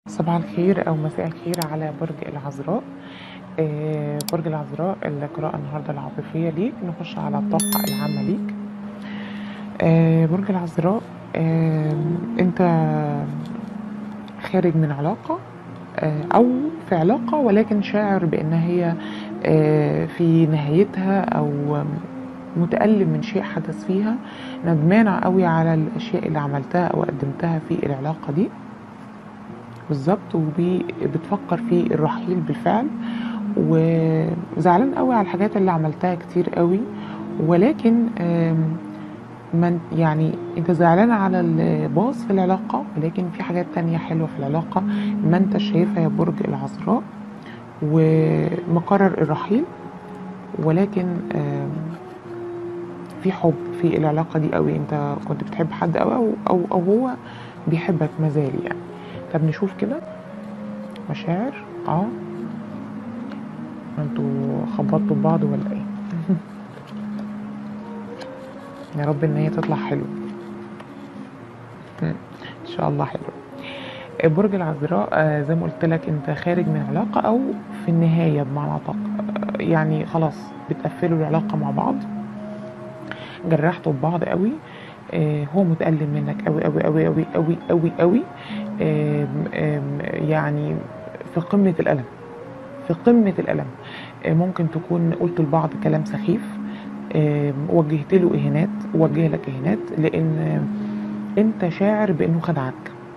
صباح الخير أو مساء الخير على برج العذراء آه، برج العذراء القراءة النهاردة العاطفية ليك نخش على الطاقة العامة ليك آه، برج العذراء آه، أنت خارج من علاقة آه، أو في علاقة ولكن شاعر بأن هي آه، في نهايتها أو متألم من شيء حدث فيها ندمان قوي على الأشياء اللي عملتها أو قدمتها في العلاقة دي بالظبط وبتفكر في الرحيل بالفعل وزعلان قوي على الحاجات اللي عملتها كتير قوي ولكن آم، من يعني انت زعلان على اللي باظ في العلاقة ولكن في حاجات تانية حلوة في العلاقة ما انت شايفها يا برج العذراء ومقرر الرحيل ولكن آم، في حب في العلاقة دي قوي انت كنت بتحب حد قوي او او, أو هو بيحبك مازال يعني طب نشوف كده مشاعر اه انتوا خبطتوا ببعض ولا ايه يا رب ان هي تطلع حلوه مم. ان شاء الله حلوه برج العذراء آه، زي ما قلت لك انت خارج من علاقه او في النهايه بمعنى ادق آه، يعني خلاص بتقفلوا العلاقه مع بعض جرحتوا ببعض قوي آه، هو متألم منك قوي قوي قوي قوي قوي قوي قوي آم، آم، يعني في قمة الألم في قمة الألم آه، ممكن تكون قلت لبعض كلام سخيف آم، وجهت له إهانات وجه لك إهانات لأن آه، أنت شاعر بأنه خدعك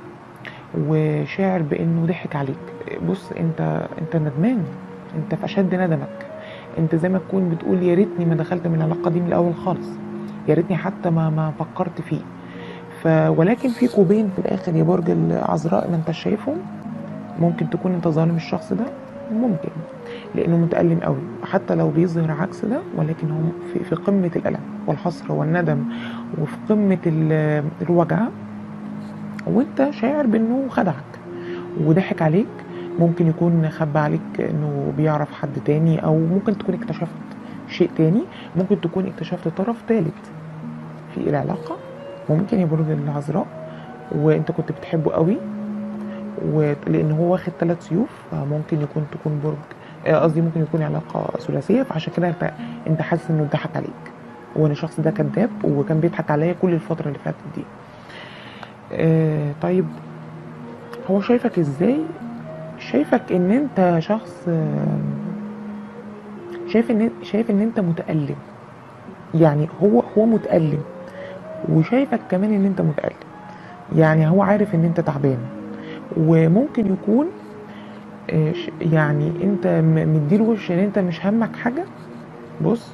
وشاعر بأنه ضحك عليك بص أنت أنت ندمان أنت في أشد ندمك أنت زي ما تكون بتقول يا ريتني ما دخلت من العلاقة دي من الأول خالص يا ريتني حتى ما ما فكرت فيه ف ولكن في كوبين في الاخر يا برج العذراء ما انت شايفهم ممكن تكون انت ظالم الشخص ده ممكن لانه متألم قوي حتى لو بيظهر عكس ده ولكن هو في, في قمة الألم والحسرة والندم وفي قمة ال- الوجع وانت شاعر بانه خدعك وضحك عليك ممكن يكون خبى عليك انه بيعرف حد تاني او ممكن تكون اكتشفت شيء تاني ممكن تكون اكتشفت طرف ثالث في العلاقة ممكن يا برج العذراء وانت كنت بتحبه قوي ولان هو واخد ثلاث سيوف فممكن يكون تكون برج آه، قصدي ممكن يكون علاقة ثلاثية فعشان كده انت انت حاسس انه ضحك عليك وان الشخص ده كذاب وكان بيضحك عليا كل الفترة اللي فاتت دي آه طيب هو شايفك ازاي شايفك ان انت شخص آه، شايف ان شايف ان انت متألم يعني هو هو متألم وشايفك كمان ان انت متألم يعني هو عارف ان انت تعبان وممكن يكون آه، ش- يعني انت م- مديله وش ان انت مش همك حاجة بص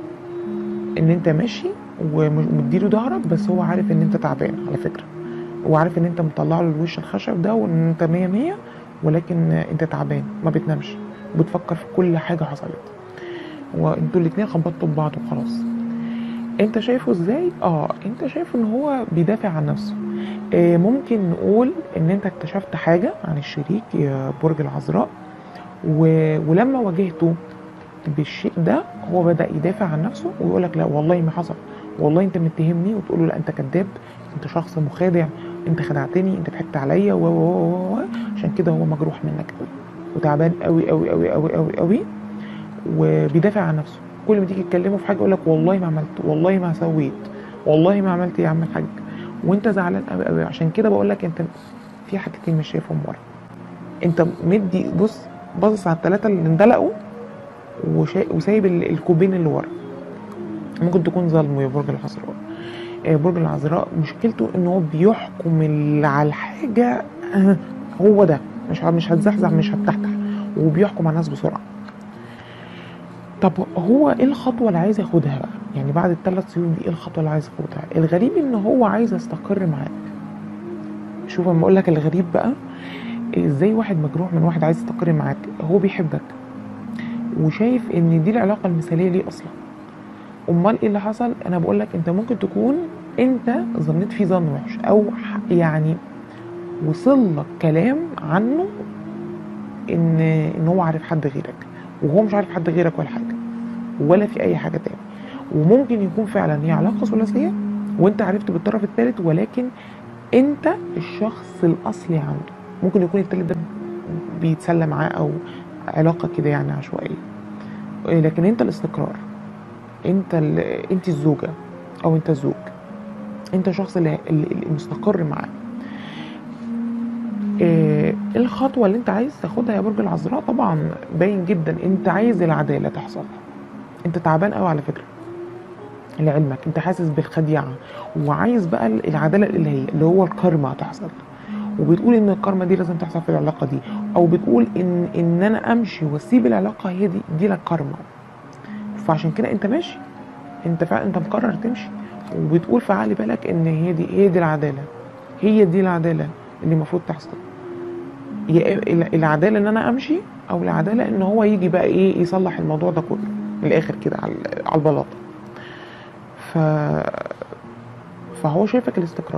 ان انت ماشي ومديله ظهرك بس هو عارف ان انت تعبان على فكرة هو عارف ان انت مطلع له الوش الخشب ده وان انت مية مية ولكن آه، انت تعبان ما بتنامش وبتفكر في كل حاجة حصلت وانتوا الاتنين خبطتوا ببعض وخلاص انت شايفه ازاي اه انت شايفه ان هو بيدافع عن نفسه آه ممكن نقول ان انت اكتشفت حاجة عن الشريك يا برج العذراء و... ولما واجهته بالشيء ده هو بدأ يدافع عن نفسه ويقول لك لا والله ما حصل والله انت متهمني وتقول له لا انت كذاب انت شخص مخادع انت خدعتني انت ضحكت عليا و و و و عشان كده هو مجروح منك قوي وتعبان قوي قوي قوي قوي قوي قوي وبيدافع عن نفسه كل ما تيجي تكلمه في حاجه يقول لك والله ما عملت والله ما سويت والله ما عملت يا عم الحاج وانت زعلان قوي قوي عشان كده بقول لك انت في حاجتين مش شايفهم ورا انت مدي بص باصص على الثلاثه اللي اندلقوا وشا... وسايب ال- الكوبين اللي ورا ممكن تكون ظالمه يا برج العذراء آه، برج العذراء مشكلته ان هو بيحكم ال- على الحاجه آه، هو ده مش ه- مش هتزحزح مش هتتحتح وبيحكم على الناس بسرعه طب هو ايه الخطوه اللي عايز ياخدها بقى يعني بعد الثلاث سيوف دي ايه الخطوه اللي عايز ياخدها الغريب ان هو عايز يستقر معاك شوف لما اقول لك الغريب بقى ازاي واحد مجروح من واحد عايز يستقر معاك هو بيحبك وشايف ان دي العلاقه المثاليه ليه اصلا امال ايه اللي حصل انا بقول لك انت ممكن تكون انت ظنيت فيه ظن وحش او ح- يعني وصل لك كلام عنه ان ان هو عارف حد غيرك وهو مش عارف حد غيرك ولا حاجه ولا في اي حاجه تاني وممكن يكون فعلا هي علاقه ثلاثيه وانت عرفت بالطرف الثالث ولكن انت الشخص الاصلي عنده ممكن يكون التالت ده بيتسلى معاه او علاقه كده يعني عشوائيه إيه، لكن انت الاستقرار انت ال... انت الزوجه او انت الزوج انت الشخص اللي, اللي اللي مستقر معاه ايه الخطوه اللي انت عايز تاخدها يا برج العذراء طبعا باين جدا انت عايز العداله تحصل انت تعبان قوي على فكره لعلمك انت حاسس بالخديعه وعايز بقى العداله الالهيه اللي هو الكارما تحصل وبتقول ان الكارما دي لازم تحصل في العلاقه دي او بتقول ان ان انا امشي واسيب العلاقه هي دي دي لك كارما فعشان كده انت ماشي انت فعلا انت مقرر تمشي وبتقول في عقل بالك ان هي دي هي دي العداله هي دي العداله اللي المفروض تحصل يا ال- العداله ان انا امشي او العداله ان هو يجي بقى ايه يصلح الموضوع ده كله من الاخر كده على على البلاطه ف فهو شايفك الاستقرار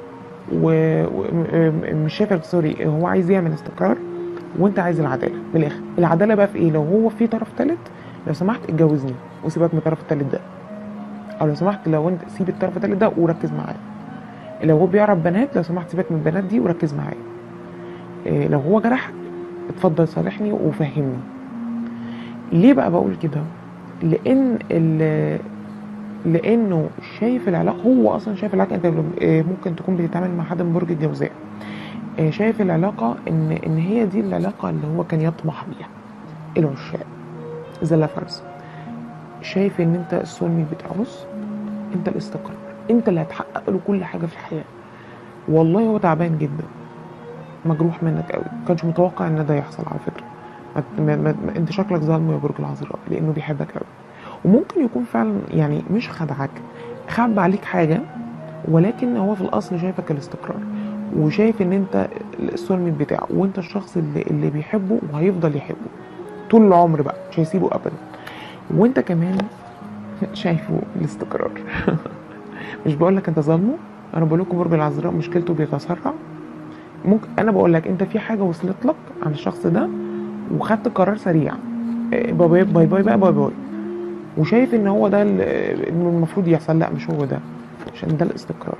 ومش شايفك سوري هو عايز يعمل استقرار وانت عايز العداله من الاخر العداله بقى في ايه لو هو في طرف ثالث لو سمحت اتجوزني وسيبك من الطرف الثالث ده او لو سمحت لو انت سيب الطرف الثالث ده وركز معايا لو هو بيعرف بنات لو سمحت سيبك من البنات دي وركز معايا إيه لو هو جرحك اتفضل صالحني وفهمني ليه بقى بقول كده لان ال- لانه شايف العلاقه هو اصلا شايف العلاقه انت إيه، ممكن تكون بتتعامل مع حد من برج الجوزاء إيه، شايف العلاقه ان ان هي دي العلاقه اللي هو كان يطمح بيها العشاق ذا لافرز شايف ان انت السولمي بتاعه بص انت الاستقرار انت اللي هتحقق له كل حاجه في الحياه والله هو تعبان جدا مجروح منك قوي ما كانش متوقع ان ده يحصل على فكره ما ما ما انت شكلك ظالم يا برج العذراء لانه بيحبك قوي وممكن يكون فعلا يعني مش خدعك خبى عليك حاجه ولكن هو في الاصل شايفك الاستقرار وشايف ان انت السولمي بتاعه وانت الشخص اللي, اللي بيحبه وهيفضل يحبه طول العمر بقى مش هيسيبه ابدا وانت كمان شايفه الاستقرار مش بقول لك انت ظالمه انا بقول لكم برج العذراء مشكلته بيتسرع ممكن انا بقول لك انت في حاجه وصلت لك عن الشخص ده وخدت قرار سريع إيه، باي باي باي باي بقى باي باي وشايف ان هو ده ال- اللي المفروض يحصل لا مش هو ده عشان ده الاستقرار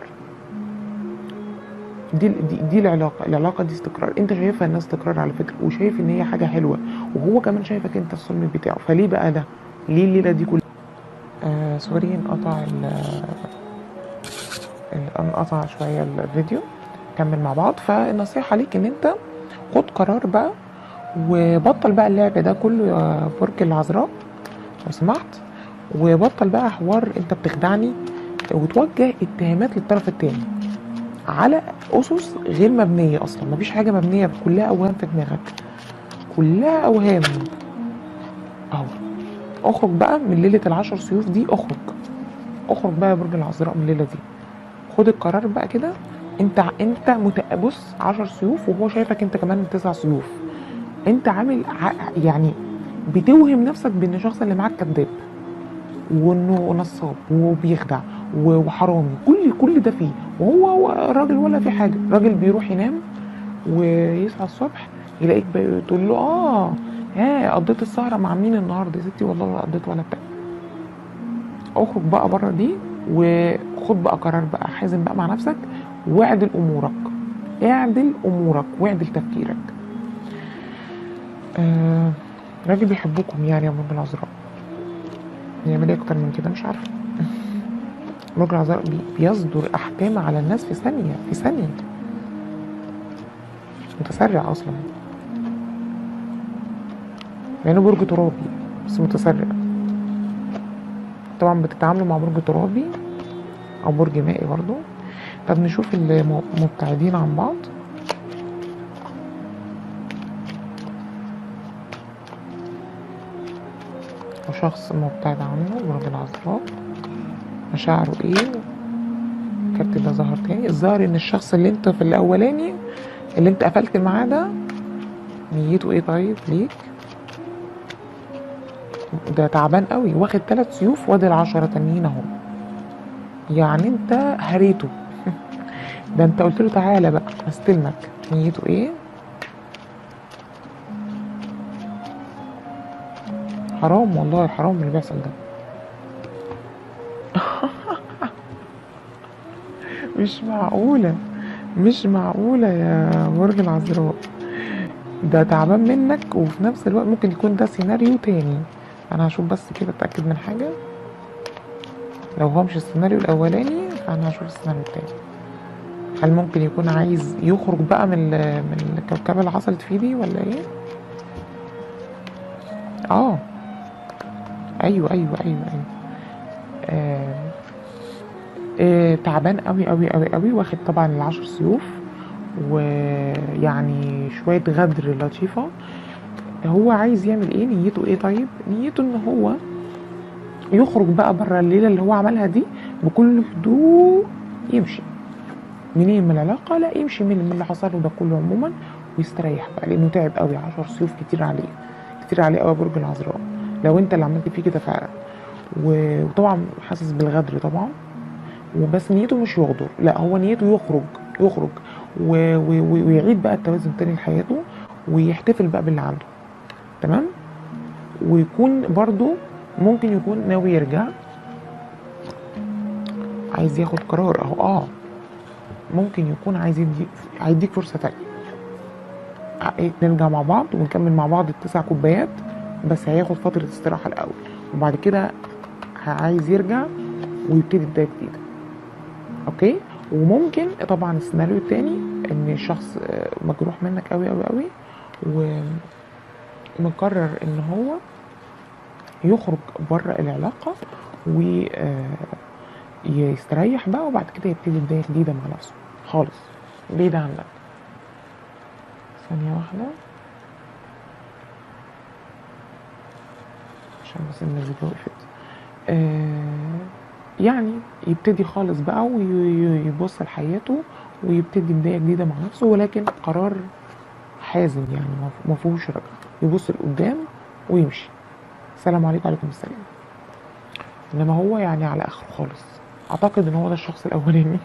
دي دي, دي العلاقه العلاقه دي استقرار انت شايفها انها استقرار على فكره وشايف ان هي حاجه حلوه وهو كمان شايفك انت الصلب بتاعه فليه بقى ده ليه الليله دي كلها آه سوري انقطع ال ال- انقطع شويه الفيديو كمل مع بعض فالنصيحه ليك ان انت خد قرار بقى وبطل بقى اللعب ده كله يا برج العذراء لو سمحت وبطل بقى حوار انت بتخدعني وتوجه اتهامات للطرف التاني على اسس غير مبنيه اصلا مفيش حاجه مبنيه كلها اوهام في دماغك كلها اوهام اهو اخرج بقى من ليله العشر سيوف دي اخرج اخرج بقى يا برج العذراء من الليله دي خد القرار بقى كده انت انت مت- بص عشر سيوف وهو شايفك انت كمان تسع سيوف انت عامل ع- يعني بتوهم نفسك بان الشخص اللي معاك كذاب وانه نصاب وبيخدع و- وحرامي كل كل ده فيه وهو هو راجل ولا في حاجه راجل بيروح ينام ويصحى الصبح يلاقيك بقى تقول له اه ها قضيت السهره مع مين النهارده يا ستي والله ولا قضيت ولا بتاع اخرج بقى بره دي وخد بقى قرار بقى حازم بقى مع نفسك واعدل امورك اعدل امورك واعدل تفكيرك آه راجل بيحبكم يعني يا مرج العذراء يعمل ايه اكتر من كده مش عارفه مرج العذراء بي- بيصدر احكام على الناس في ثانيه في ثانيه متسرع اصلا يعني برج ترابي بس متسرع طبعا بتتعاملوا مع برج ترابي او برج مائي برضو طب نشوف المبتعدين عن بعض وشخص مبتعد عنه برج العذراء مشاعره ايه الكارت ده ظهر تاني الظاهر ان الشخص اللي انت في الاولاني اللي انت قفلت معاه ده نيته ايه طيب ليك ده تعبان قوي واخد ثلاث سيوف وادي العشرة تانيين اهو يعني انت هريته ده انت قلت له تعالى بقى استلمك نيته ايه حرام والله حرام اللي بيحصل ده مش معقولة مش معقولة يا برج العذراء ده تعبان منك وفي نفس الوقت ممكن يكون ده سيناريو تاني انا هشوف بس كده اتاكد من حاجه لو هو مش السيناريو الاولاني فانا هشوف السيناريو التاني هل ممكن يكون عايز يخرج بقى من ال- من الكوكبه اللي حصلت فيه دي ولا ايه اه ايوه ايوه ايوه ايوه آه. آه تعبان قوي قوي قوي قوي واخد طبعا العشر سيوف ويعني شويه غدر لطيفه هو عايز يعمل ايه نيته ايه طيب نيته ان هو يخرج بقى بره الليله اللي هو عملها دي بكل هدوء يمشي منين من العلاقه لا يمشي من من اللي حصل له ده كله عموما ويستريح بقى لانه تعب قوي عشر سيوف كتير عليه كتير عليه قوي برج العذراء لو انت اللي عملت فيه كده فعلا و- وطبعا حاسس بالغدر طبعا وبس نيته مش يغدر لا هو نيته يخرج يخرج و- و- و- ويعيد بقى التوازن تاني لحياته ويحتفل بقى باللي عنده تمام ويكون برضو ممكن يكون ناوي يرجع عايز ياخد قرار اهو اه ممكن يكون عايز يدي هيديك فرصة تانية ع- إيه، نرجع مع بعض ونكمل مع بعض التسع كوبايات بس هياخد فترة استراحة الأول وبعد كده ه- عايز يرجع ويبتدي بداية جديدة اوكي وممكن طبعا السيناريو التاني ان الشخص آه، مجروح منك قوي قوي قوي ومقرر ان هو يخرج بره العلاقة ويستريح بقى وبعد كده يبتدي بداية جديدة مع نفسه خالص بعيد عنك ثانية واحدة عشان بس المزيكا وقفت آه يعني يبتدي خالص بقى ويبص لحياته ويبتدي بداية جديدة مع نفسه ولكن قرار حازم يعني ما- ما فيهوش رجعة يبص لقدام ويمشي السلام عليكم وعليكم السلام انما هو يعني على اخره خالص اعتقد ان هو ده الشخص الاولاني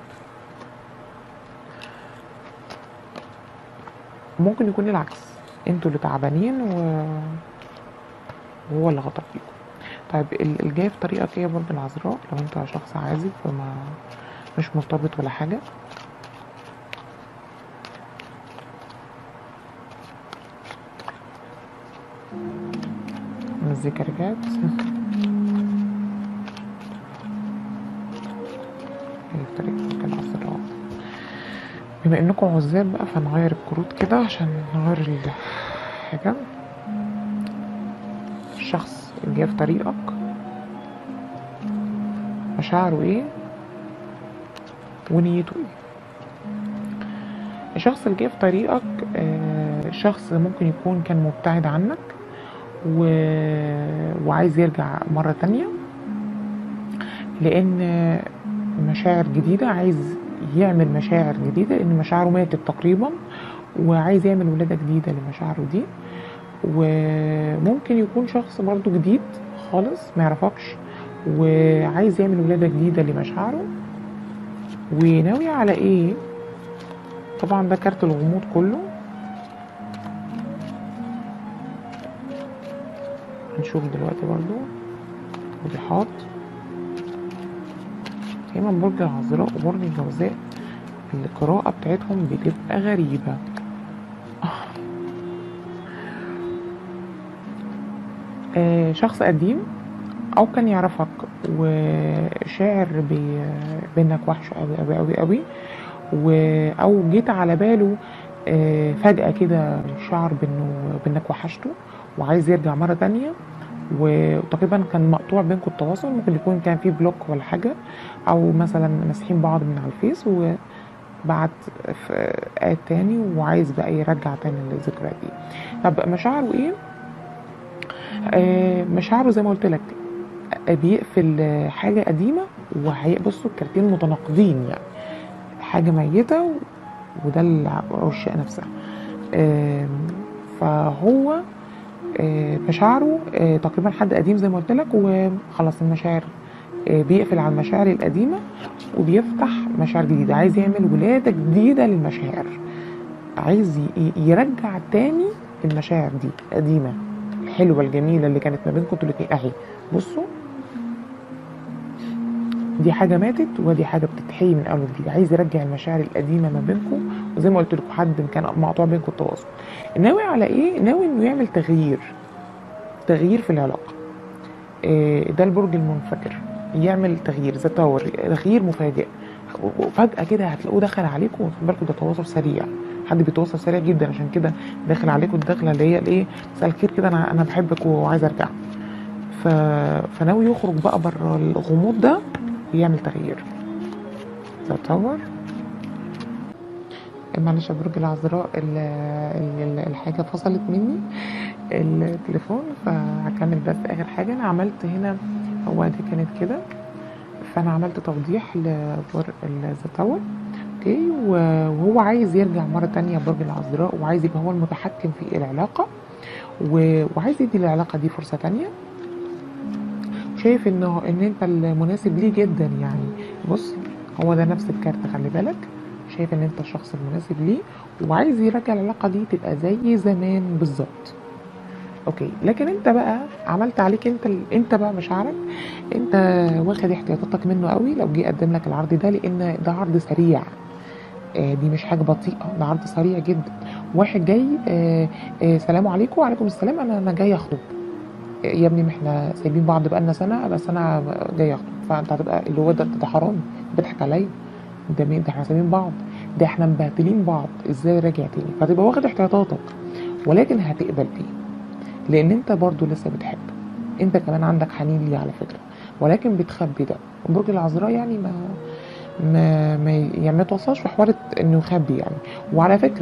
ممكن يكون العكس انتوا اللي تعبانين و... وهو اللي غدر فيكم طيب ال- الجاي في طريقك ايه يا برج العذراء لو انت شخص عازب وما مش مرتبط ولا حاجة مزيكا رجعت جاي في طريق برج العذراء بما انكم عزاب بقى فنغير الكروت كده عشان نغير الحاجة الشخص اللي جاي في طريقك مشاعره ايه ونيته ايه الشخص اللي جاي في طريقك آه، شخص ممكن يكون كان مبتعد عنك و... وعايز يرجع مرة تانية لأن مشاعر جديدة عايز يعمل مشاعر جديدة لأن مشاعره ماتت تقريبا وعايز يعمل ولادة جديدة لمشاعره دي وممكن يكون شخص برضو جديد خالص ما يعرفكش وعايز يعمل ولادة جديدة لمشاعره وناوي على ايه طبعا ده كارت الغموض كله هنشوف دلوقتي برضو توضيحات دايما برج العذراء وبرج الجوزاء القراءة بتاعتهم بتبقى غريبة آه، شخص قديم او كان يعرفك وشاعر بي بانك وحش قوي قوي قوي قوي و او جيت على باله آه، فجأة كده شعر بانه بانك وحشته وعايز يرجع مرة تانية وتقريبا كان مقطوع بينكم التواصل ممكن يكون كان في بلوك ولا حاجة او مثلا ماسحين بعض من على الفيس وبعت في آد تاني وعايز بقى يرجع تاني الذكريات دي طب مشاعره ايه؟ آه، مشاعره زي ما قلت لك آه، بيقفل آه، حاجة قديمة وهيبصوا الكارتين متناقضين يعني حاجة ميتة و- وده العشاق نفسها آم، فهو آه، مشاعره آه، تقريبا حد قديم زي ما قلت لك وخلاص المشاعر آه، بيقفل على المشاعر القديمة وبيفتح مشاعر جديدة عايز يعمل ولادة جديدة للمشاعر عايز ي- ي- يرجع تاني المشاعر دي القديمة الحلوة الجميلة اللي كانت ما بينكم انتوا الاتنين اهي بصوا دي حاجه ماتت ودي حاجه بتتحيي من اول وجديد عايز يرجع المشاعر القديمه ما بينكم وزي ما قلت لكم حد كان مقطوع بينكم التواصل ناوي على ايه ناوي انه يعمل تغيير تغيير في العلاقه إيه ده البرج المنفجر يعمل تغيير ذا تاور تغيير مفاجئ وفجاه كده هتلاقوه دخل عليكم وخد بالكم ده تواصل سريع حد بيتواصل سريع جدا عشان كده داخل عليكم الدخله اللي هي الايه مساء الخير كده انا انا بحبك وعايز ارجع ف... فناوي يخرج بقى بره الغموض ده ويعمل تغيير ذا تاور معلش يا برج العذراء ال- ال- الحاجة فصلت مني التليفون فهكمل بس آخر حاجة أنا عملت هنا هو دي كانت كده فأنا عملت توضيح لبر ذا تاور اوكي و- وهو عايز يرجع مرة تانية برج العذراء وعايز يبقى هو المتحكم في العلاقة و- وعايز يدي العلاقة دي فرصة تانية شايف انه ان انت المناسب ليه جدا يعني بص هو ده نفس الكارت خلي بالك شايف ان انت الشخص المناسب ليه وعايز يرجع العلاقه دي تبقى زي زمان بالظبط اوكي لكن انت بقى عملت عليك انت ال... انت بقى مشاعرك انت واخد احتياطاتك منه قوي لو جه قدم لك العرض ده لان ده عرض سريع آه دي مش حاجه بطيئه ده عرض سريع جدا واحد جاي آه آه سلام عليكم وعليكم السلام انا انا جاي اخطب يا ابني ما احنا سايبين بعض بقالنا سنه بس انا جاي اخطب فانت هتبقى اللي هو ده ده حرام بيضحك عليا ده مين ده احنا سايبين بعض ده احنا مبهدلين بعض ازاي راجع تاني فهتبقى واخد احتياطاتك ولكن هتقبل بيه لان انت برضو لسه بتحب انت كمان عندك حنين ليه على فكره ولكن بتخبي ده وبرج العذراء يعني ما ما ما يعني ما توصلش في حوار انه يخبي يعني وعلى فكره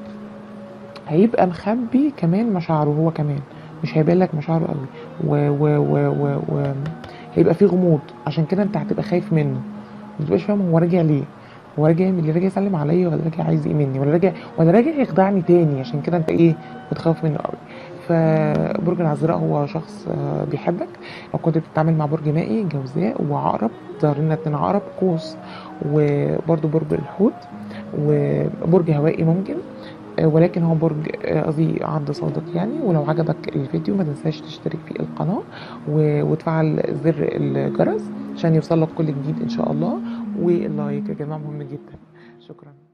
هيبقى مخبي كمان مشاعره هو كمان مش هيبان لك مشاعره قوي و و و و, و هيبقى فيه غموض عشان كده انت هتبقى خايف منه ما تبقاش فاهم هو راجع ليه هو راجع اللي راجع يسلم عليا ولا راجع عايز ايه مني ولا راجع ولا راجع يخدعني تاني عشان كده انت ايه بتخاف منه قوي فبرج العذراء هو شخص آه، بيحبك لو كنت بتتعامل مع برج مائي جوزاء وعقرب ظهر لنا اتنين عقرب قوس وبرضه برج الحوت وبرج هوائي ممكن آه، ولكن هو برج آه، قصدي عرض صادق يعني ولو عجبك الفيديو ما تنساش تشترك في القناة و- وتفعل زر الجرس عشان يوصلك كل جديد ان شاء الله واللايك يا جماعة مهم جدا شكرا